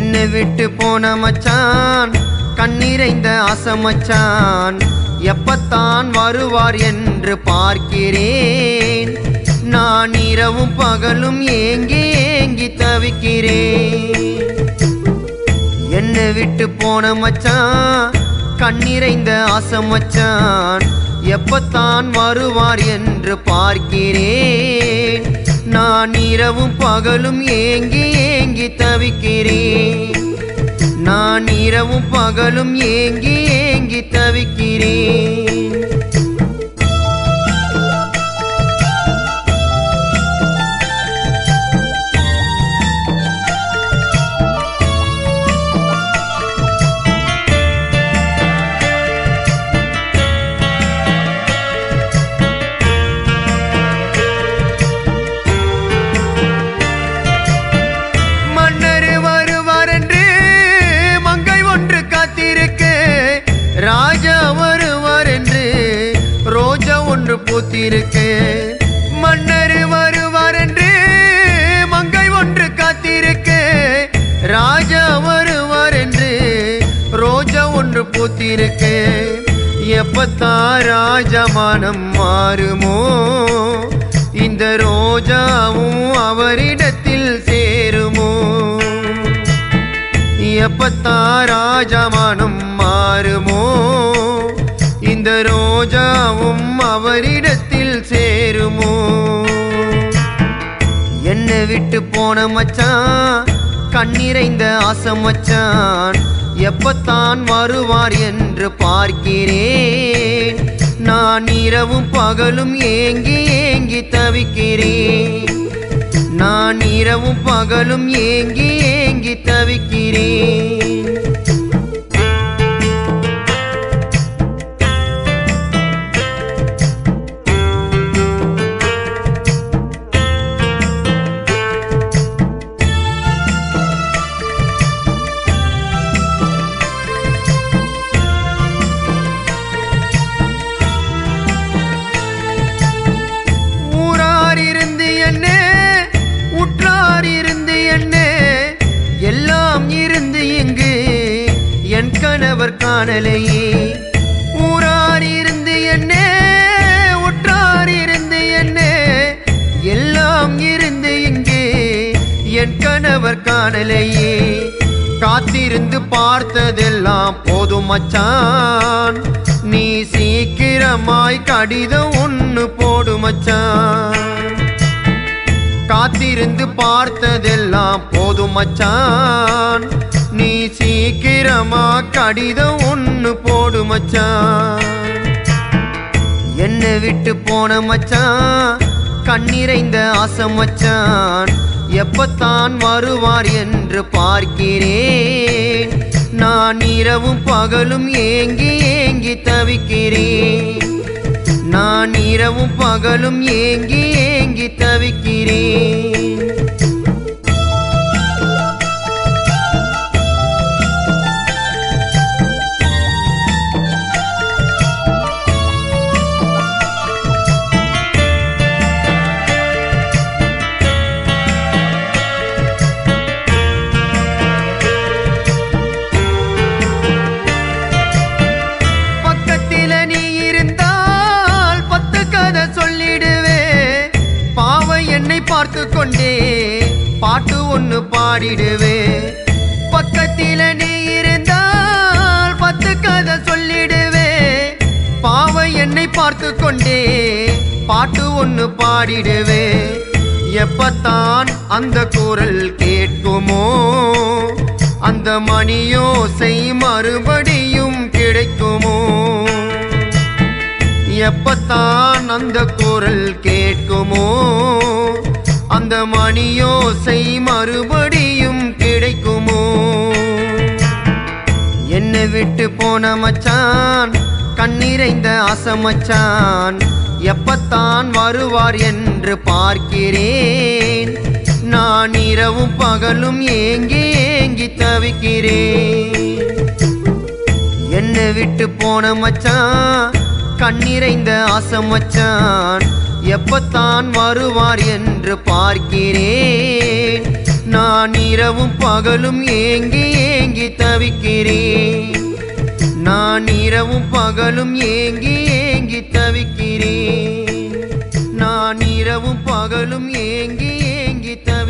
என்னை விட்டு போன மச்சான் கண்ணீரைந்த அசமச்சான் எப்பத்தான் வருவார் என்று பார்க்கிறேன் நான் இரவும் பகலும் ஏங்கி ஏங்கி தவிக்கிறேன் என்னை விட்டு போன மச்சான் கண்ணீரைந்த அசமச்சான் எப்பத்தான் வருவார் என்று பார்க்கிறேன் நான் இரவும் பகலும் ஏங்கி ஏங்கி தவிக்கிறேன் நான் இரவும் பகலும் ஏங்கி ஏங்கி தவிக்கிறேன் மன்னர் வருவார் என்று மங்கை ஒன்று காத்திருக்கு ராஜா வருவார் என்று ரோஜா ஒன்று பூத்திருக்கு மன்னர் வருவார் என்று மங்கை ஒன்று காத்திருக்கு ராஜா வருவார் என்று ரோஜா ஒன்று பூத்திருக்கு எப்பத்தான் ராஜா மனம் மாறுமோ இந்த ரோஜாவும் அவரிடத்தில் சேருமோ எப்பத்தான் ராஜா மனம் மாறுமோ இந்த ரோஜாவும் அவரிடத்தில் சேருமோ என்னை விட்டு போன மச்சான் கண்ணீரைந்த ஆசம் மச்சான் எப்பத்தான் வருவார் என்று பார்க்கிறேன் நான் இரவும் பகலும் ஏங்கி ஏங்கி தவிக்கிறேன் நான் இரவும் பகலும் ஏங்கி ஏங்கி தவிக்கிறேன் ஊரார் இருந்து என்ன உற்றார் இருந்து என்ன எல்லாம் இருந்து இங்கு என் கணவர் காணலையே ஊரார் இருந்து என்ன உற்றார் இருந்து என்ன எல்லாம் இருந்து இங்கு என் கணவர் காணலையே காத்திருந்து பார்த்ததெல்லாம் போதும் மச்சான் நீ சீக்கிரமாய் கடிதம் ஒன்று போடு மச்சான் காத்திருந்து பார்த்ததெல்லாம் போதும் மச்சான் நீ சீக்கிரமா கடிதம் ஒன்று போடு மச்சான் என்னை விட்டு போன மச்சான் கண்ணீரைந்த ஆசை மச்சான் எப்பத்தான் வருவார் என்று பார்க்கிறேன் நான் இரவும் பகலும் ஏங்கி ஏங்கி தவிக்கிறேன் நான் இரவும் பகலும் ஏங்கி ஏங்கி தவிக்கிறேன் பக்கத்தில நீ இருந்தால் பத்து கதை சொல்லிடுவே பாவை என்னை பார்த்து கொண்டே பாட்டு ஒன்று பாடிடுவே பக்கத்தில நீ இருந்தால் பத்து கதை சொல்லிடுவே பாவை என்னை பார்த்து கொண்டே பாட்டு ஒன்று பாடிடுவே எப்பத்தான் அந்த குரல் கேட்குமோ அந்த மணியோசை மறுபடியும் கிடைக்குமோ எப்பத்தான் அந்த குரல் கேட்குமோ அந்த மணியோசை மறுபடியும் கிடைக்குமோ என்னை விட்டு போன மச்சான் கண்ணீரைந்த அசமச்சான் எப்பத்தான் வருவார் என்று பார்க்கிறேன் நான் இரவும் பகலும் ஏங்கி ஏங்கி தவிக்கிறேன் என்னை விட்டு போன மச்சான் கண்ணீரைந்த ஆசை மச்சான் எப்பத்தான் வருவார் என்று பார்க்கிறேன் நான் இரவும் பகலும் ஏங்கி ஏங்கி தவிக்கிறேன் நான் இரவும் பகலும் ஏங்கி ஏங்கி தவிக்கிறேன் நான் இரவும் பகலும் ஏங்கி ஏங்கி தவி